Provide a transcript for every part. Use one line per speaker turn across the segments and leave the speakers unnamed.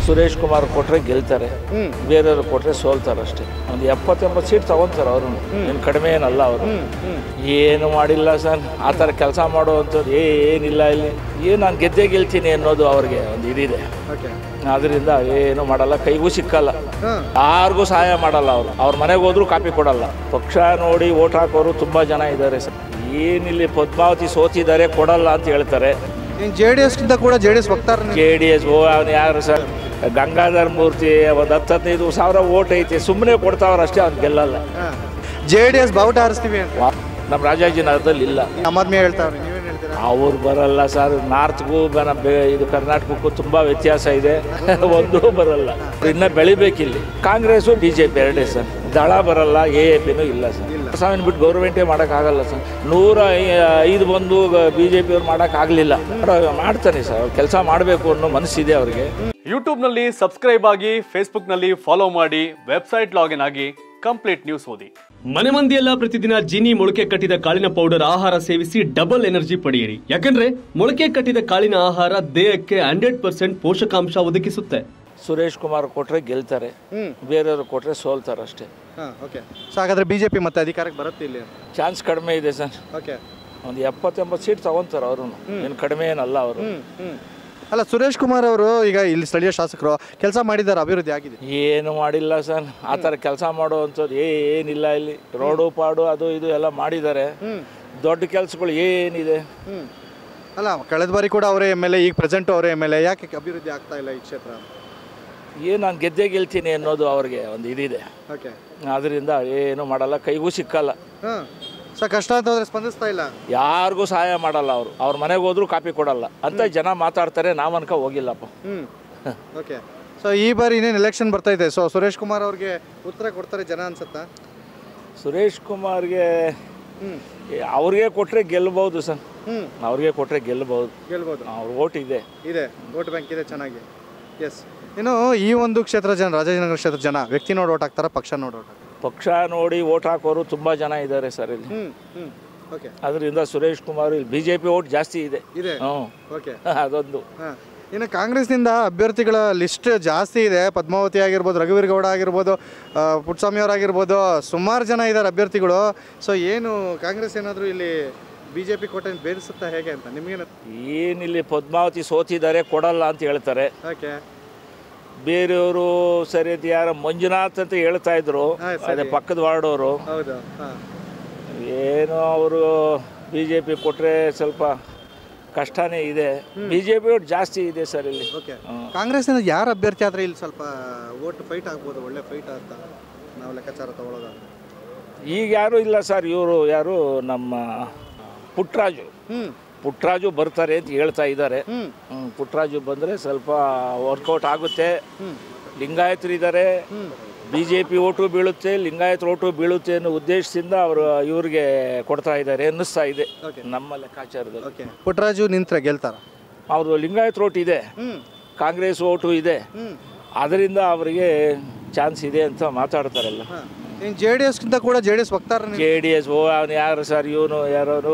ಸುರೇಶ್ ಕುಮಾರ್ ಕೊಟ್ರೆ ಗೆಲ್ತಾರೆ
ಹ್ಮ್.
ಬೇರೆಯವ್ರು ಕೊಟ್ರೆ ಸೋಲ್ತಾರೆ ಅಷ್ಟೇ ಒಂದು ಎಪ್ಪತ್ತೆಂಬತ್ತು ಸೀಟ್ ತಗೊಂತಾರೆ ಅವರು ಏನು ಕಡಿಮೆ ಏನಲ್ಲ ಅವರು ಏನು ಮಾಡಿಲ್ಲ ಸರ್ ಆ ಥರ ಕೆಲಸ ಮಾಡುವಂಥದ್ದು ಏನಿಲ್ಲ ಇಲ್ಲಿ ಏನು ನಾನು ಗೆದ್ದೆ ಗೆಲ್ತೀನಿ ಅನ್ನೋದು ಅವ್ರಿಗೆ ಒಂದು ಇದಿದೆ
ಓಕೆ
ಅದರಿಂದ ಏನು ಮಾಡಲ್ಲ ಕೈಗೂ ಸಿಕ್ಕಲ್ಲ
ಹಾಂ
ಯಾರಿಗೂ ಸಹಾಯ ಮಾಡಲ್ಲ ಅವರು ಅವ್ರ ಮನೆಗೆ ಹೋದ್ರೂ ಕಾಪಿ ಕೊಡಲ್ಲ ಪಕ್ಷ ನೋಡಿ ಓಟ್ ಹಾಕೋರು ತುಂಬ ಜನ ಇದ್ದಾರೆ ಸರ್ ಏನಿಲ್ಲಿ ಪದ್ಮಾವತಿ ಸೋತಿದ್ದಾರೆ ಕೊಡಲ್ಲ ಅಂತ ಹೇಳ್ತಾರೆ
ಇನ್ನು ಜೆ ಡಿ ಎಸ್ಗಿಂತ ಕೂಡ ಜೆ ಡಿ ಎಸ್ ವಕ್ತಾರ
ಜೆ ಡಿ ಎಸ್ ಓ ಅವನು ಯಾರು ಸರ್ ಗಂಗಾಧರ್ ಮೂರ್ತಿ ಒಂದು ಹತ್ತು ಹದಿನೈದು ಸಾವಿರ ಓಟ್ ಐತೆ ಸುಮ್ಮನೆ ಕೊಡ್ತಾವ್ರು ಅಷ್ಟೇ ಅವ್ನು ಗೆಲ್ಲಲ್ಲ
ಜೆ ಡಿ ಎಸ್ ಬಾವುಟ ಹಾರಿಸ್ತೀವಿ ಅಂತ
ವಾ- ನಮ್ಮ ರಾಜಾಜಿನಗರದಲ್ಲಿ ಇಲ್ಲ
ನಮ್ಮ ಆದ್ಮಿ ಹೇಳ್ತಾವ್ರಿ ನೀವೇನು ಹೇಳ್ತೀರಾ
ಅವ್ರು ಬರಲ್ಲ ಸರ್ ನಾರ್ತ್ಗೂ ಬನ ಬೆ- ಇದು ಕರ್ನಾಟಕಕ್ಕೂ ತುಂಬ ವ್ಯತ್ಯಾಸ ಇದೆ ಒಂದೂ ಬರಲ್ಲ ಇನ್ನ ಬೆಳಿಬೇಕಿಲ್ಲಿ ಕಾಂಗ್ರೆಸ್ಸು ಬಿ ಜೆ ಪಿ ಎರಡೇ ಸರ್ ದಳ ಬರಲ್ಲ ಎ ಎ ಪಿನೂ ಇಲ್ಲ ಸರ್ ಸಾವಿನ ಬಿಟ್ಟು ಗೌರ್ಮೆಂಟೇ ಮಾಡೋಕ್ಕಾಗಲ್ಲ ಸರ್ ನೂರ ಐ- ಐದು ಬಂದು ಬಿ ಜೆ ಪಿಯವ್ರು ಮಾಡೋಕ್ಕಾಗಲಿಲ್ಲ ಮಾಡ್ತಾನೆ ಸರ್ ಕೆಲಸ ಮಾಡಬೇಕು ಅನ್ನೋ ಮನಸ್ಸಿದೆ ಅವ್ರಿಗೆ
ಯೂಟ್ಯೂಬ್ನಲ್ಲಿ ಸಬ್ಸ್ಕ್ರೈಬ್ ಆಗಿ ಫೇಸ್ಬುಕ್ನಲ್ಲಿ ಫಾಲೋ ಮಾಡಿ ವೆಬ್ಸೈಟ್ ಲಾಗಿನ್ ಆಗಿ ಕಂಪ್ಲೀಟ್ ನ್ಯೂಸ್ ಓದಿ
ಮನೆ ಮಂದಿಯೆಲ್ಲ ಪ್ರತಿದಿನ ಜೀನಿ ಮೊಳಕೆ ಕಟ್ಟಿದ ಕಾಳಿನ ಪೌಡರ್ ಆಹಾರ ಸೇವಿಸಿ ಡಬಲ್ ಎನರ್ಜಿ ಪಡೆಯಿರಿ ಯಾಕಂದ್ರೆ ಮೊಳಕೆ ಕಟ್ಟಿದ ಕಾಳಿನ ಆಹಾರ ದೇಹಕ್ಕೆ ಹಂಡ್ರೆಡ್ ಪರ್ಸೆಂಟ್ ಪೋಷಕಾಂಶ ಒದಗಿಸುತ್ತೆ
ಸುರೇಶ್ ಕುಮಾರ್ ಕೊಟ್ರೆ ಗೆಲ್ತಾರೆ ಬೇರೆಯವ್ರು ಕೊಟ್ರೆ ಸೋಲ್ತಾರೆ ಅಷ್ಟೇ
ಹಾಂ ಓಕೆ ಸೊ ಹಾಗಾದ್ರೆ ಬಿ ಜೆ ಪಿ ಮತ್ತೆ ಅಧಿಕಾರಕ್ಕೆ ಬರುತ್ತೆ ಇಲ್ಲಿ
ಚಾನ್ಸ್ ಕಡಿಮೆ ಇದೆ ಸರ್
ಓಕೆ
ಒಂದು ಎಪ್ಪತ್ತೆಂಬತ್ತು ಸೀಟ್ ತಗೊಂತಾರೆ ಅವರು ಏನು ಕಡಿಮೆ ಏನಲ್ಲ ಅವರು
ಅಲ್ಲ ಸುರೇಶ್ ಕುಮಾರ್ ಅವರು ಈಗ ಇಲ್ಲಿ ಸ್ಥಳೀಯ ಶಾಸಕರು ಕೆಲಸ ಮಾಡಿದ್ದಾರೆ ಅಭಿವೃದ್ಧಿ ಆಗಿದೆ
ಏನು ಮಾಡಿಲ್ಲ ಸರ್ ಆ ಥರ ಕೆಲಸ ಮಾಡುವಂಥದ್ದು ಏನಿಲ್ಲ ಇಲ್ಲಿ ರೋಡು ಪಾಡು ಅದು ಇದು ಎಲ್ಲ ಮಾಡಿದ್ದಾರೆ ದೊಡ್ಡ ಕೆಲಸಗಳು ಏನಿದೆ
ಅಲ್ಲ ಕಳೆದ ಬಾರಿ ಕೂಡ ಅವರೇ ಎಮ್ ಎಲ್ ಎ ಈಗ ಪ್ರೆಸೆಂಟ್ ಅವರೇ ಎಮ್ ಎಲ್ ಎ ಯಾಕೆ ಅಭಿವೃದ್ಧಿ ಆಗ್ತಾ ಇಲ್ಲ ಈ ಕ್ಷೇತ್ರ
ಏನು ನಾನು ಗೆದ್ದೆ ಗೆಲ್ತೀನಿ ಅನ್ನೋದು ಅವ್ರಿಗೆ ಒಂದು ಇದಿದೆ
ಓಕೆ
ಅದರಿಂದ ಏನು ಮಾಡಲ್ಲ ಕೈಗೂ ಸಿಕ್ಕಲ್ಲ
ಹಾಂ ಸೊ ಕಷ್ಟ ಅಂತ ಹೋದ್ರೆ ಸ್ಪಂದಿಸ್ತಾ ಇಲ್ಲ
ಯಾರಿಗೂ ಸಹಾಯ ಮಾಡಲ್ಲ ಅವರು ಅವ್ರ ಮನೆಗೆ ಹೋದ್ರೂ ಕಾಪಿ ಕೊಡಲ್ಲ ಅಂತ ಜನ ಮಾತಾಡ್ತಾರೆ ನಾವು ಅನ್ಕ ಹೋಗಿಲ್ಲಪ್ಪ
ಹ್ಞೂ ಓಕೆ ಸೊ ಈ ಬಾರಿ ಇನ್ನೇನು ಎಲೆಕ್ಷನ್ ಬರ್ತಾ ಇದೆ ಸೊ ಸುರೇಶ್ ಕುಮಾರ್ ಅವ್ರಿಗೆ ಉತ್ತರ ಕೊಡ್ತಾರೆ ಜನ ಅನ್ಸುತ್ತಾ
ಸುರೇಶ್ ಕುಮಾರ್ಗೆ
ಹ್ಞೂ
ಏ, ಅವ್ರಿಗೆ ಕೊಟ್ಟರೆ ಗೆಲ್ಬಹುದು ಸರ್
ಹ್ಞೂ
ಅವ್ರಿಗೆ ಕೊಟ್ಟರೆ ಗೆಲ್ಬಹುದು
ಗೆಲ್ಬೋದು
ಅವ್ರ ಓಟ್ ಇದೆ
ಇದೆ ವೋಟ್ ಬ್ಯಾಂಕ್ ಇದೆ ಚೆನ್ನಾಗಿ ಎಸ್ ಇನ್ನು ಈ ಒಂದು ಕ್ಷೇತ್ರ ಜನ ರಾಜಾಜಿನಗರ ಕ್ಷೇತ್ರ ಜನ ವ್ಯಕ್ತಿ ನೋಡಿ ಓಟ್ ಹಾಕ್ತಾರ ಪಕ್ಷ ನೋಡಿ ಓಟ್ ಹಾಕ್ತಾರೆ
ಪಕ್ಷ ನೋಡಿ ಓಟ್ ಹಾಕೋರು ತುಂಬ ಜನ ಇದ್ದಾರೆ ಸರ್ ಇಲ್ಲಿ
ಹ್ಞೂ ಹ್ಞೂ ಓಕೆ
ಅದರಿಂದ ಸುರೇಶ್ ಕುಮಾರ್ ಇಲ್ಲಿ ಬಿ ಜೆ ಪಿ ಓಟ್ ಜಾಸ್ತಿ ಇದೆ
ಇದೆ
ಹ್ಞೂ
ಓಕೆ
ಅದೊಂದು
ಹಾಂ ಇನ್ನು ಕಾಂಗ್ರೆಸ್ನಿಂದ ಅಭ್ಯರ್ಥಿಗಳ ಲಿಸ್ಟ್ ಜಾಸ್ತಿ ಇದೆ ಪದ್ಮಾವತಿ ಆಗಿರ್ಬೋದು ರಘುವೀರ್ ಗೌಡ ಆಗಿರ್ಬೋದು ಆ, ಪುಟ್ಟಸ್ವಾಮಿ ಅವರಾಗಿರ್ಬೋದು ಸುಮಾರು ಜನ ಇದ್ದಾರೆ ಅಭ್ಯರ್ಥಿಗಳು ಸೊ ಏನು ಕಾಂಗ್ರೆಸ್ ಏನಾದರೂ ಇಲ್ಲಿ ಬಿ ಜೆ ಪಿ ಕೋಟೆ ಬೇರಿಸುತ್ತಾ ಹೇಗೆ ಅಂತ ನಿಮಗೇನು
ಏನಿಲ್ಲಿ ಪದ್ಮಾವತಿ ಸೋತಿದ್ದಾರೆ ಕೊಡಲ್ಲ ಅಂತ ಹೇಳ್ತಾರೆ
ಓಕೆ
ಬೇರೆಯವರು ಸರಿ ಅದು ಯಾರ ಮಂಜುನಾಥ್ ಅಂತ ಹೇಳ್ತಾ ಇದ್ರು
ಹಾ, ಸರಿ.
ಅದೇ ಪಕ್ಕದ ವಾರ್ಡವರು
ಹೌದು ಹಾಂ
ಏನು ಅವರು ಬಿ ಜೆ ಪಿ ಕೊಟ್ಟರೆ ಸ್ವಲ್ಪ ಕಷ್ಟನೇ ಇದೆ ಬಿ ಜೆ ಪಿ ಜಾಸ್ತಿ ಇದೆ ಸರ್ ಇಲ್ಲಿ
ಓಕೆ
ಹ್ಮ್.
ಕಾಂಗ್ರೆಸ್ನಿಂದ ಯಾರು ಅಭ್ಯರ್ಥಿ ಆದರೆ ಇಲ್ಲಿ ಸ್ವಲ್ಪ ಓಟ್ ಫೈಟ್ ಆಗ್ಬೋದು ಒಳ್ಳೆ ಫೈಟ್ ಅಂತ ನಾವು ಲೆಕ್ಕಾಚಾರ ತಗೊಳ್ಳೋದಾದ್ರೆ
ಈಗ ಯಾರೂ ಇಲ್ಲ ಸರ್ ಇವರು ಯಾರು ನಮ್ಮ ಪುಟ್ರಾಜು
ಹ್ಞೂ
ಪುಟ್ರಾಜು ಬರ್ತಾರೆ ಅಂತ ಹೇಳ್ತಾ ಇದ್ದಾರೆ
ಹ್ಞೂ
ಹ್ಮ್, ಪುಟ್ರಾಜು ಬಂದರೆ ಸ್ವಲ್ಪ ವರ್ಕೌಟ್ ಆಗುತ್ತೆ ಲಿಂಗಾಯತರು ಇದ್ದಾರೆ ಬಿ ಜೆ ಪಿ ಓಟು ಬೀಳುತ್ತೆ ಲಿಂಗಾಯತ ಓಟು ಬೀಳುತ್ತೆ ಅನ್ನೋ ಉದ್ದೇಶದಿಂದ ಅವರು ಇವ್ರಿಗೆ ಕೊಡ್ತಾ ಇದ್ದಾರೆ ಅನ್ನಿಸ್ತಾ ಇದೆ
Okay.
ನಮ್ಮ ಲೆಕ್ಕಾಚಾರದಲ್ಲಿ
ಓಕೆ ಪುಟ್ಟರಾಜು ನಿಂತ್ರೆ ಗೆಲ್ತಾರ
ಅವರು ಲಿಂಗಾಯತ ಓಟ್ ಇದೆ
ಹ್ಞೂ
ಕಾಂಗ್ರೆಸ್ ಓಟು ಇದೆ
ಹ್ಞೂ
ಅದರಿಂದ ಅವರಿಗೆ ಚಾನ್ಸ್ ಇದೆ ಅಂತ ಮಾತಾಡ್ತಾರಲ್ಲ
ಹಾಂ ಇನ್ನು ಜೆ ಡಿ ಎಸ್ಗಿಂತ ಕೂಡ ಜೆ ಡಿ ಎಸ್ ವಕ್ತಾರ
ಜೆ ಡಿ ಎಸ್ ಓ ಅವನು ಯಾರು ಸರ್ ಇವನು ಯಾರು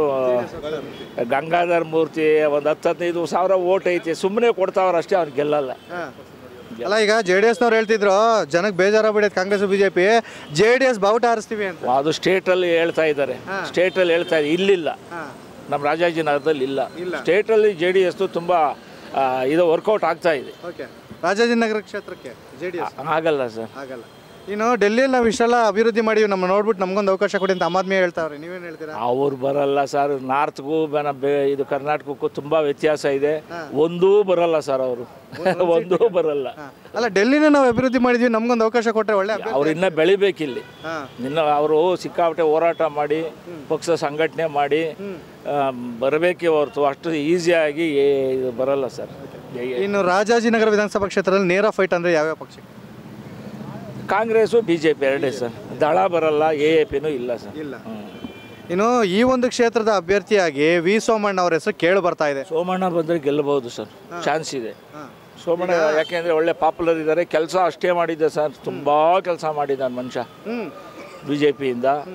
ಗಂಗಾಧರ್ ಮೂರ್ತಿ ಒಂದು ಹತ್ತು ಹದಿನೈದು ಸಾವಿರ ಓಟ್ ಐತೆ ಸುಮ್ಮನೆ ಕೊಡ್ತಾವ್ರು ಅಷ್ಟೇ ಅವ್ನು ಗೆಲ್ಲಲ್ಲ
ಅಲ್ಲ ಈಗ ಜೆ ಡಿ ಎಸ್ನವ್ರು ಹೇಳ್ತಿದ್ರು ಜನಕ್ಕೆ ಬೇಜಾರಾಗ್ಬಿಡೈತೆ Congress B J P J D S ಬಾವುಟ ಹಾರಿಸ್ತೀವಿ ಅಂತ
ಅದು ಸ್ಟೇಟಲ್ಲಿ ಹೇಳ್ತಾ ಇದ್ದಾರೆ ಸ್ಟೇಟಲ್ಲಿ ಹೇಳ್ತಾ ಇದ್ದಾರೆ ಇಲ್ಲಿಲ್ಲ
ಹಾಂ
ನಮ್ಮ ರಾಜಾಜಿನಗರದಲ್ಲಿ ಇಲ್ಲ
ಇಲ್ಲ.
ಸ್ಟೇಟಲ್ಲಿ ಜೆ ಡಿ ಎಸ್ ತುಂಬ ಆ, ಇದು ವರ್ಕೌಟ್ ಆಗ್ತಾ ಇದೆ
ಓಕೆ ರಾಜಾಜಿನಗರ ಕ್ಷೇತ್ರಕ್ಕೆ ಜೆ ಡಿ ಎಸ್
ಆಗಲ್ಲ ಸರ್
ಆಗಲ್ಲ ಇನ್ನು ಡೆಲ್ಲಿಯಲ್ಲಿ ನಾವು ಇಷ್ಟೆಲ್ಲ ಅಭಿವೃದ್ಧಿ ಮಾಡಿವಿ ನಮ್ಮ ನೋಡ್ಬಿಟ್ಟು ನಮ್ಗೊಂದು ಅವಕಾಶ ಕೊಡಿ ಅಂತ ಆಮ್ ಆದ್ಮಿ ಹೇಳ್ತಾವ್ರೆ ನೀವೇನು ಹೇಳ್ತೀರಾ
ಅವ್ರು ಬರಲ್ಲ ಸರ್ ನಾರ್ತ್ಗೂ ಬನ ಬೆ- ಇದು ಕರ್ನಾಟಕಕ್ಕೂ ತುಂಬ ವ್ಯತ್ಯಾಸ ಇದೆ ಒಂದೂ ಬರಲ್ಲ ಸರ್ ಅವರು ಒಂದೂ ಬರಲ್ಲ
ಹಾಂ ಅಲ್ಲ ಡೆಲ್ಲಿನ ನಾವು ಅಭಿವೃದ್ಧಿ ಮಾಡಿದ್ವಿ ನಮ್ಗೊಂದು ಅವಕಾಶ ಕೊಟ್ಟರೆ ಒಳ್ಳೆ ಅಭ್ಯರ್ಥಿ
ಅವ್ರು ಇನ್ನೂ ಬೆಳಿಬೇಕಿಲ್ಲಿ
ಹಾಂ
ನಿನ್ನ ಅವರು ಸಿಕ್ಕಾಪಟ್ಟೆ ಹೋರಾಟ ಮಾಡಿ ಪಕ್ಷ ಸಂಘಟನೆ ಮಾಡಿ ಬರಬೇಕೇ ಹೊರತು ಅಷ್ಟು ಈಸಿಯಾಗಿ ಏ- ಇದು ಬರಲ್ಲ ಸರ್
ಇನ್ನು ರಾಜಾಜಿನಗರ ವಿಧಾನಸಭಾ ಕ್ಷೇತ್ರದಲ್ಲಿ ನೇರ ಫೈಟ್ ಅಂದರೆ ಯಾವ್ಯಾವ ಪಕ್ಷಕ್ಕೆ
ಕಾಂಗ್ರೆಸ್ಸು ಬಿ ಜೆ ಪಿ ಎರಡೇ ಸರ್ ದಳ ಬರಲ್ಲ ಎ ಎ ಪಿನೂ ಇಲ್ಲ ಸರ್
ಇಲ್ಲ
ಹ್ಮ್.
ಇನ್ನು ಈ ಒಂದು ಕ್ಷೇತ್ರದ ಅಭ್ಯರ್ಥಿಯಾಗಿ ವಿ ಸೋಮಣ್ಣ ಅವರ ಹೆಸರು ಕೇಳಿ ಬರ್ತಾ ಇದೆ
ಸೋಮಣ್ಣ ಬಂದರೆ ಗೆಲ್ಲಬಹುದು ಸರ್ ಚಾನ್ಸ್ ಇದೆ
ಹಾಂ
ಸೋಮಣ್ಣ ಯಾಕೆಂದರೆ ಒಳ್ಳೆ ಪಾಪ್ಯುಲರ್ ಇದ್ದಾರೆ ಕೆಲಸ ಅಷ್ಟೇ ಮಾಡಿದ್ದೆ ಸರ್ ತುಂಬ ಕೆಲಸ ಮಾಡಿದ್ದಾನೆ ಮನುಷ್ಯ
ಹ್ಞೂ
ಬಿ ಜೆ ಪಿಯಿಂದ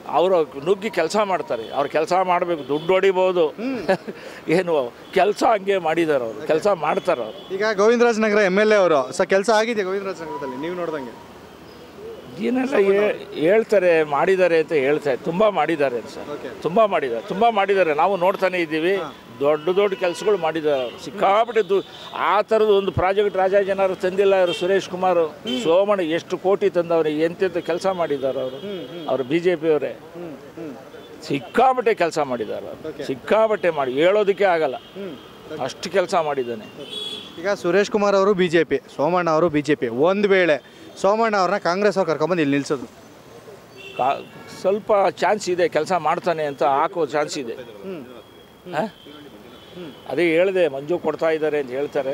ಅವರು ನುಗ್ಗಿ ಕೆಲಸ ಮಾಡ್ತಾರೆ ಅವ್ರು ಕೆಲಸ ಮಾಡಬೇಕು ದುಡ್ಡು ಹೊಡಿಬೋದು ಏನು ಕೆಲಸ ಹಂಗೆ ಮಾಡಿದ್ದಾರೆ ಅವರು ಕೆಲಸ ಮಾಡ್ತಾರೆ ಅವರು
ಈಗ Govindraj Nagar M L A ಅವರು ಸೊ ಕೆಲಸ ಆಗಿದೆ ಗೋವಿಂದರಾಜ್ ನಗರದಲ್ಲಿ ನೀವು ನೋಡ್ದಂಗೆ
ಏನೆಲ್ಲ ಹೇ- ಹೇಳ್ತಾರೆ ಮಾಡಿದ್ದಾರೆ ಅಂತ ಹೇಳ್ತಾರೆ ತುಂಬ ಮಾಡಿದ್ದಾರೆ ಸರ್
ಓಕೆ
ತುಂಬ ಮಾಡಿದ್ದಾರೆ ತುಂಬ ಮಾಡಿದ್ದಾರೆ ನಾವು ನೋಡ್ತಾನೆ ಇದ್ದೀವಿ ದೊಡ್ಡ ದೊಡ್ಡ ಕೆಲಸಗಳು ಮಾಡಿದ್ದಾರೆ ಅವರು ಸಿಕ್ಕಾಪಟ್ಟೆ ದು ಆ ಥರದ್ದು ಒಂದು ಪ್ರಾಜೆಕ್ಟ್ ರಾಜಾಜನರು ತಂದಿಲ್ಲ ಅವರು ಸುರೇಶ್ ಕುಮಾರ್ ಸೋಮಣ್ಣ ಎಷ್ಟು ಕೋಟಿ ತಂದವ್ರೆ ಎಂತೆಂಥ ಕೆಲಸ ಮಾಡಿದ್ದಾರೆ ಅವರು ಅವರು ಬಿ ಜೆ ಪಿಯವರೇ ಸಿಕ್ಕಾಪಟ್ಟೆ ಕೆಲಸ ಮಾಡಿದ್ದಾರೆ ಅವರು ಸಿಕ್ಕಾಪಟ್ಟೆ ಮಾಡಿ ಹೇಳೋದಕ್ಕೆ ಆಗಲ್ಲ ಅಷ್ಟು ಕೆಲಸ ಮಾಡಿದ್ದಾನೆ
ಈಗ ಸುರೇಶ್ ಕುಮಾರ್ ಅವರು ಬಿ ಜೆ ಪಿ ಸೋಮಣ್ಣ ಅವರು ಬಿ ಜೆ ಪಿ ಒಂದು ವೇಳೆ ಸೋಮಣ್ಣ ಅವ್ರನ್ನ ಕಾಂಗ್ರೆಸ್ ಅವ್ರು ಕರ್ಕೊಂಬಂದು ಇಲ್ಲಿ ನಿಲ್ಸೋದು
ಕಾ ಸ್ವಲ್ಪ ಚಾನ್ಸ್ ಇದೆ ಕೆಲಸ ಮಾಡ್ತಾನೆ ಅಂತ ಹಾಕೋ ಚಾನ್ಸ್ ಇದೆ ಹ? ಅದೇ ಹೇಳಿದೆ ಮಂಜು ಕೊಡ್ತಾ ಇದ್ದಾರೆ ಅಂತ ಹೇಳ್ತಾರೆ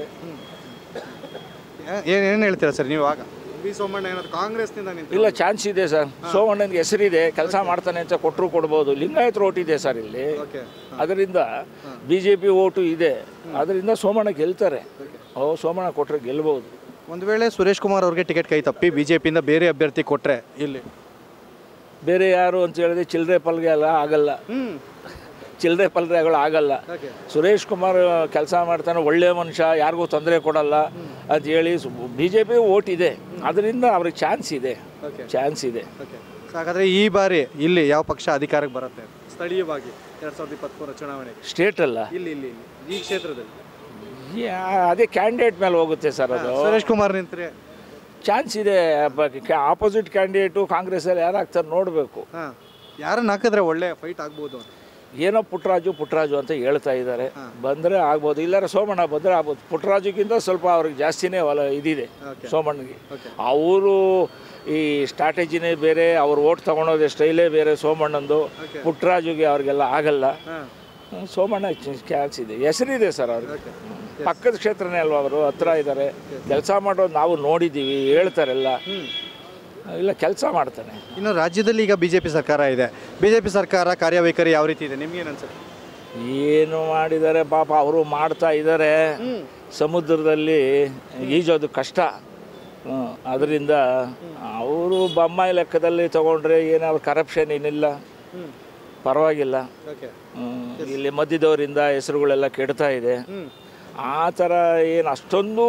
ಏನು ಏನು ಹೇಳ್ತೀರಾ ಸರ್ ನೀವು ಆಗ ಬಿ ಸೋಮಣ್ಣ ಏನಾದ್ರು ಕಾಂಗ್ರೆಸ್ನಿಂದ ನಿಂತು
ಇಲ್ಲ ಚಾನ್ಸ್ ಇದೆ ಸರ್ ಸೋಮಣ್ಣನಿಗೆ ಹೆಸರಿದೆ ಕೆಲಸ ಮಾಡ್ತಾನೆ ಅಂತ ಕೊಟ್ಟರು ಕೊಡ್ಬೋದು ಲಿಂಗಾಯತ್ ಓಟ್ ಇದೆ ಸರ್ ಇಲ್ಲಿ
ಓಕೆ
ಅದರಿಂದ ಬಿ ಜೆ ಪಿ ಓಟು ಇದೆ ಅದರಿಂದ ಸೋಮಣ್ಣ ಗೆಲ್ತಾರೆ ಓ ಸೋಮಣ್ಣ ಕೊಟ್ಟರೆ ಗೆಲ್ಬೋದು
ಒಂದು ವೇಳೆ ಸುರೇಶ್ ಕುಮಾರ್ ಅವ್ರಿಗೆ ಟಿಕೆಟ್ ಕೈ ತಪ್ಪಿ ಬಿ ಜೆ ಪಿಯಿಂದ ಬೇರೆ ಅಭ್ಯರ್ಥಿ ಕೊಟ್ಟರೆ ಇಲ್ಲಿ
ಬೇರೆ ಯಾರು ಅಂತ ಹೇಳಿದ್ರೆ ಚಿಲ್ಲರೆ ಪಲ್ಗೆ ಎಲ್ಲ ಆಗಲ್ಲ
ಹ್ಞೂ
ಚಿಲ್ಲರೆ ಪಲ್ರೆಗಳು ಆಗಲ್ಲ
ಓಕೆ
ಸುರೇಶ್ ಕುಮಾರ್ ಕೆಲಸ ಮಾಡ್ತಾನೆ ಒಳ್ಳೆಯ ಮನುಷ್ಯ ಯಾರಿಗೂ ತೊಂದರೆ ಕೊಡಲ್ಲ ಅಂತ ಹೇಳಿ ಬಿ ಜೆ ಪಿ ಓಟ್ ಇದೆ ಅದರಿಂದ ಅವ್ರಿಗೆ ಚಾನ್ಸ್ ಇದೆ
ಓಕೆ
ಚಾನ್ಸ್ ಇದೆ
ಓಕೆ ಸೊ ಹಾಗಾದರೆ ಈ ಬಾರಿ ಇಲ್ಲಿ ಯಾವ ಪಕ್ಷ ಅಧಿಕಾರಕ್ಕೆ ಬರುತ್ತೆ ಸ್ಥಳೀಯವಾಗಿ ಎರಡು ಸಾವಿರದ ಇಪ್ಪತ್ತ್ಮೂರ ಚುನಾವಣೆಗೆ
ಸ್ಟೇಟ್ ಅಲ್ಲ
ಇಲ್ಲಿ ಇಲ್ಲಿ ಇಲ್ಲಿ ಈ ಕ್ಷೇತ್ರದಲ್ಲಿ
ಯಾ- ಅದೇ ಕ್ಯಾಂಡಿಡೇಟ್ ಮೇಲೆ ಹೋಗುತ್ತೆ ಸರ್ ಅದು
ಸುರೇಶ್ ಕುಮಾರ್ ನಿಂತ್ರೆ
ಚಾನ್ಸ್ ಇದೆ ಆಪೋಸಿಟ್ ಕ್ಯಾಂಡಿಡೇಟು ಕಾಂಗ್ರೆಸ್ಸಲ್ಲಿ ಯಾರು ಆಗ್ತಾರೆ ನೋಡಬೇಕು
ಹಾಂ ಯಾರನ್ನ ಹಾಕಿದ್ರೆ ಒಳ್ಳೆ ಫೈಟ್ ಆಗ್ಬೋದು ಅಂತ
ಏನೋ ಪುಟ್ಟರಾಜು ಪುಟ್ಟರಾಜು ಅಂತ ಹೇಳ್ತಾ ಇದ್ದಾರೆ ಬಂದರೆ ಆಗ್ಬೋದು ಇಲ್ಲಾರ ಸೋಮಣ್ಣ ಬಂದರೆ ಆಗ್ಬೋದು ಪುಟ್ಟರಾಜುಗಿಂತ ಸ್ವಲ್ಪ ಅವ್ರಿಗೆ ಜಾಸ್ತಿನೇ ಹೊಲ ಇದಿದೆ
Okay.
ಸೋಮಣ್ಣಗೆ
Okay.
ಅವರು ಈ ಸ್ಟ್ರಾಟಜಿನೇ ಬೇರೆ ಅವ್ರು ಓಟ್ ತೊಗೊಳೋದೇ ಸ್ಟೈಲೇ ಬೇರೆ ಸೋಮಣ್ಣಂದು
Okay.
ಪುಟ್ಟರಾಜುಗೆ ಅವ್ರಿಗೆಲ್ಲ ಆಗಲ್ಲ
ಹಾಂ
ಹ್ಮ್, ಸೋಮಣ್ಣ ಚಾನ್ಸ್ ಇದೆ ಹೆಸರಿದೆ ಸರ್ ಅವ್ರಿಗೆ ಪಕ್ಕದ ಕ್ಷೇತ್ರನೇ ಅಲ್ವಾ ಅವರು ಹತ್ರ ಇದ್ದಾರೆ ಕೆಲಸ ಮಾಡೋದು ನಾವು ನೋಡಿದ್ದೀವಿ ಹೇಳ್ತಾರೆಲ್ಲ ಇಲ್ಲ ಕೆಲಸ ಮಾಡ್ತಾನೆ
ಇನ್ನು ರಾಜ್ಯದಲ್ಲಿ ಈಗ ಬಿ ಜೆ ಪಿ ಸರ್ಕಾರ ಇದೆ ಬಿ ಜೆ ಪಿ ಸರ್ಕಾರ ಕಾರ್ಯವೈಖರಿ ಯಾವ ರೀತಿ ಇದೆ ನಿಮ್ಗೇನು ಅನ್ಸುತ್ತೆ
ಏನು ಮಾಡಿದ್ದಾರೆ ಪಾಪ ಅವರು ಮಾಡ್ತಾ ಇದ್ದಾರೆ ಸಮುದ್ರದಲ್ಲಿ ಈಜೋದು ಕಷ್ಟ ಹ್ಮ್, ಅದರಿಂದ ಅವರು ಬೊಮ್ಮಾಯಿ ಲೆಕ್ಕದಲ್ಲಿ ತಗೊಂಡ್ರೆ ಏನು ಕರಪ್ಷನ್ ಏನಿಲ್ಲ ಪರವಾಗಿಲ್ಲ
ಓಕೆ
ಹ್ಮ್, ಇಲ್ಲಿ ಮಧ್ಯದವರಿಂದ ಹೆಸರುಗಳೆಲ್ಲ ಕೆಡ್ತಾ ಇದೆ ಆ ಥರ ಏನು ಅಷ್ಟೊಂದು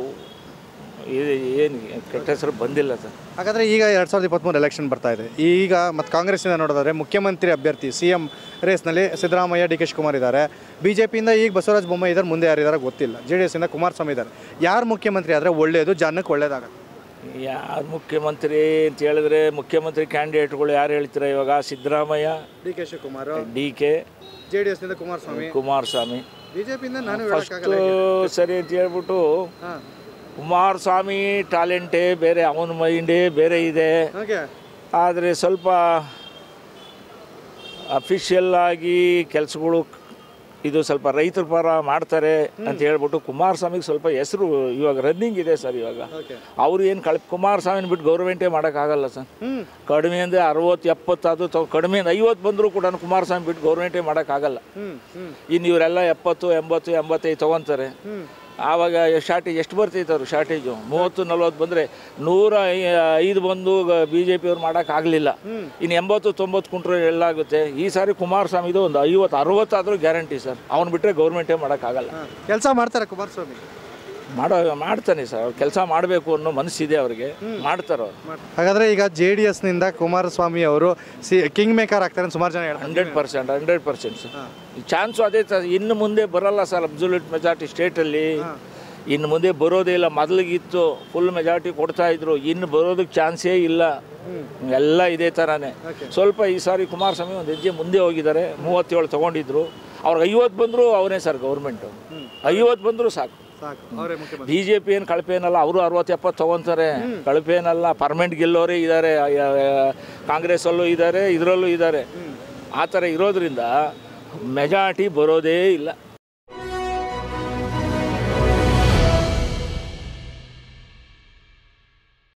ಏನು ಕೆಟ್ಟ ಹೆಸರು ಬಂದಿಲ್ಲ ಸರ್
ಹಾಗಾದರೆ ಈಗ ಎರಡು ಸಾವಿರದ ಇಪ್ಪತ್ತ್ಮೂರು ಎಲೆಕ್ಷನ್ ಬರ್ತಾ ಇದೆ ಈಗ ಮತ್ತು ಕಾಂಗ್ರೆಸ್ಸಿಂದ ನೋಡೋದಾದ್ರೆ ಮುಖ್ಯಮಂತ್ರಿ ಅಭ್ಯರ್ಥಿ ಸಿ ಎಂ ರೇಸ್ನಲ್ಲಿ ಸಿದ್ದರಾಮಯ್ಯ ಡಿ ಕೆ ಶಿವಕುಮಾರ್ ಇದ್ದಾರೆ ಬಿ ಜೆ ಪಿಯಿಂದ ಈಗ ಬಸವರಾಜ ಬೊಮ್ಮಾಯಿ ಇದ್ದಾರೆ ಮುಂದೆ ಯಾರಿದ್ದಾರೆ ಗೊತ್ತಿಲ್ಲ ಜೆ ಡಿ ಎಸ್ಸಿಂದ ಕುಮಾರಸ್ವಾಮಿ ಇದ್ದಾರೆ ಯಾರು ಮುಖ್ಯಮಂತ್ರಿ ಆದರೆ ಒಳ್ಳೆಯದು ಜನಕ್ಕೆ ಒಳ್ಳೇದಾಗುತ್ತೆ
ಯಾರು ಮುಖ್ಯಮಂತ್ರಿ ಅಂತ ಹೇಳಿದ್ರೆ ಮುಖ್ಯಮಂತ್ರಿ ಕ್ಯಾಂಡಿಡೇಟ್ಗಳು ಯಾರು ಹೇಳ್ತೀರಾ ಇವಾಗ Siddaramaiah
D K Shivakumar
D K
J D ಎಸ್ನಿಂದ ಕುಮಾರಸ್ವಾಮಿ
ಕುಮಾರಸ್ವಾಮಿ
ಬಿ ಜೆ ಪಿಯಿಂದ ನಾನು
ಫಸ್ಟು ಸರಿ ಅಂತ ಹೇಳ್ಬಿಟ್ಟು
ಹಾಂ
ಕುಮಾರಸ್ವಾಮಿ ಟ್ಯಾಲೆಂಟೇ ಬೇರೆ ಅವನ ಮೈಂಡೇ ಬೇರೆ ಇದೆ
ಓಕೆ
ಆದರೆ ಸ್ವಲ್ಪ ಅಫಿಷಿಯಲ್ ಆಗಿ ಕೆಲಸಗಳು ಇದು ಸ್ವಲ್ಪ ರೈತರ ಪರ ಮಾಡ್ತಾರೆ ಅಂತ ಹೇಳ್ಬಿಟ್ಟು ಕುಮಾರಸ್ವಾಮಿಗೆ ಸ್ವಲ್ಪ ಹೆಸರು ಇವಾಗ ರನ್ನಿಂಗ್ ಇದೆ ಸರ್ ಇವಾಗ
ಓಕೆ
ಅವ್ರು ಏನು ಕಳ್ ಕುಮಾರಸ್ವಾಮಿನ ಬಿಟ್ಟು ಗೌರ್ಮೆಂಟೇ ಮಾಡೋಕ್ಕಾಗಲ್ಲ ಸರ್
ಹ್ಞೂ
ಕಡಿಮೆ ಅಂದರೆ ಅರವತ್ತು ಎಪ್ಪತ್ತಾದ್ರು ತಗೊ ಕಡಿಮೆ ಅಂದ್ರೆ ಐವತ್ತು ಬಂದರೂ ಕೂಡ ಕುಮಾರಸ್ವಾಮಿ ಬಿಟ್ಟು ಗೌರ್ಮೆಂಟೇ ಮಾಡೋಕ್ಕಾಗಲ್ಲ
ಹ್ಞೂ ಹ್ಞೂ
ಇನ್ನು ಇವರೆಲ್ಲ ಎಪ್ಪತ್ತು ಎಂಬತ್ತು ಎಂಬತ್ತೈದು ತೊಗೊತಾರೆ
ಹ್ಞೂ
ಆವಾಗ ಶಾರ್ಟೇಜ್ ಎಷ್ಟು ಬರ್ತೈತೆ ಅವರು ಶಾರ್ಟೇಜು ಮೂವತ್ತು ನಲ್ವತ್ತು ಬಂದರೆ ನೂರ ಐ- ಐದು ಬಂದು ಬಿ ಜೆ ಪಿಯವ್ರು ಮಾಡೋಕ್ಕಾಗಲಿಲ್ಲ ಇನ್ನು ಎಂಬತ್ತು ತೊಂಬತ್ತು ಕುಂಟ್ರೆ ಎಲ್ಲಾಗುತ್ತೆ ಈ ಸಾರಿ ಕುಮಾರಸ್ವಾಮಿದು ಒಂದು ಐವತ್ತು ಅರವತ್ತಾದರೂ ಗ್ಯಾರಂಟಿ ಸರ್ ಅವ್ನು ಬಿಟ್ಟರೆ ಗೌರ್ಮೆಂಟೇ ಮಾಡೋಕ್ಕಾಗಲ್ಲ
ಕೆಲಸ ಮಾಡ್ತಾರೆ ಕುಮಾರಸ್ವಾಮಿ
ಮಾಡೋ ಮಾಡ್ತಾನೆ ಸರ್ ಅವ್ರು ಕೆಲಸ ಮಾಡಬೇಕು ಅನ್ನೋ ಮನಸ್ಸಿದೆ ಅವ್ರಿಗೆ ಮಾಡ್ತಾರೆ ಅವ್ರು
ಹಾಗಾದ್ರೆ ಈಗ ಜೆ ಡಿ ಎಸ್ನಿಂದ ಕುಮಾರಸ್ವಾಮಿ ಅವರು ಸಿ ಕಿಂಗ್ ಮೇಕರ್ ಆಗ್ತಾರೆ ಅಂತ ಸುಮಾರು ಜನ ಹೇಳ್ತಾರೆ
hundred percent hundred percent sir chance ಅದೇ ಸರ್ ಇನ್ನು ಮುಂದೆ ಬರಲ್ಲ ಸರ್ ಅಬ್ಸಲ್ಯೂಟ್ ಮೆಜಾರಿಟಿ ಸ್ಟೇಟಲ್ಲಿ ಇನ್ನು ಮುಂದೆ ಬರೋದೇ ಇಲ್ಲ ಮೊದಲಿಗಿತ್ತು ಫುಲ್ ಮೆಜಾರಿಟಿ ಕೊಡ್ತಾ ಇದ್ರು ಇನ್ನು ಬರೋದಕ್ಕೆ ಚಾನ್ಸೇ ಇಲ್ಲ ಎಲ್ಲ ಇದೇ ಥರನೇ ಸ್ವಲ್ಪ ಈ ಸಾರಿ ಕುಮಾರಸ್ವಾಮಿ ಒಂದು ಹೆಜ್ಜೆ ಮುಂದೆ ಹೋಗಿದ್ದಾರೆ ಮೂವತ್ತೇಳು ತೊಗೊಂಡಿದ್ರು ಅವ್ರಿಗೆ ಐವತ್ತು ಬಂದರೂ ಅವನೇ ಸರ್ ಗೌರ್ಮೆಂಟು ಐವತ್ತು ಬಂದರೂ ಸಾಕು
ಸಾಕು ಅವರೇ ಮುಖ್ಯಮಂತ್ರಿ
ಬಿ ಜೆ ಪಿ ಏನು ಕಳಪೆ ಏನಲ್ಲ ಅವರು ಅರವತ್ತು ಎಪ್ಪತ್ತು ತೊಗೊತಾರೆ ಕಳಪೆ ಏನಲ್ಲ ಪರ್ಮನೆಂಟ್ ಗೆಲ್ಲೋರೇ ಇದ್ದಾರೆ ಕಾಂಗ್ರೆಸ್ಸಲ್ಲೂ ಇದ್ದಾರೆ ಇದರಲ್ಲೂ ಇದ್ದಾರೆ ಆ ಥರ ಇರೋದ್ರಿಂದ ಮೆಜಾರಿಟಿ ಬರೋದೇ ಇಲ್ಲ